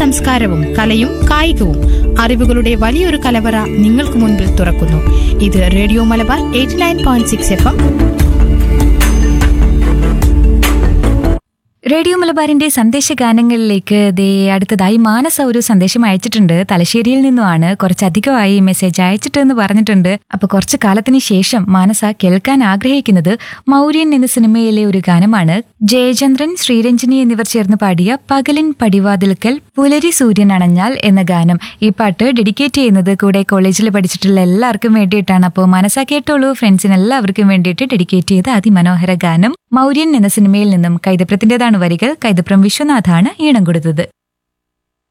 സംസ്കാരവും കലയും കായികവും അറിവുകളുടെ വലിയൊരു കലവറ നിങ്ങൾക്ക് മുൻപിൽ തുറക്കുന്നു ഇത് radio Malabar eighty nine point six F M radio മലബാറിന്റെ സന്ദേശഗാനങ്ങളിലേക്ക് ദേ അടുത്തതായി മാനസ ഒരു സന്ദേശം അയച്ചിട്ടുണ്ട് തലശ്ശേരിയിൽ നിന്നുമാണ് കുറച്ചധികമായി മെസ്സേജ് അയച്ചിട്ട് എന്ന് പറഞ്ഞിട്ടുണ്ട് അപ്പൊ കുറച്ചു കാലത്തിന് ശേഷം മാനസ കേൾക്കാൻ ആഗ്രഹിക്കുന്നത് മൗര്യൻ എന്ന സിനിമയിലെ ഒരു ഗാനമാണ് ജയചന്ദ്രൻ ശ്രീരഞ്ജിനി എന്നിവർ ചേർന്ന് പാടിയ പകലിൻ പടിവാതിൽക്കൽ പുലരി സൂര്യൻ അണഞ്ഞാൽ എന്ന ഗാനം ഈ പാട്ട് ഡെഡിക്കേറ്റ് ചെയ്യുന്നത് കൂടെ കോളേജിൽ പഠിച്ചിട്ടുള്ള എല്ലാവർക്കും വേണ്ടിയിട്ടാണ് അപ്പോൾ മനസ്സ കേട്ടോളൂ ഫ്രണ്ട്സിന് എല്ലാവർക്കും വേണ്ടിയിട്ട് ഡെഡിക്കേറ്റ് ചെയ്ത അതിമനോഹര ഗാനം മൗര്യൻ എന്ന സിനിമയിൽ നിന്നും കൈതപ്രത്തിന്റേതാണ് വരികൾ കൈതപ്രം വിശ്വനാഥാണ് ഈണം കൊടുത്തത്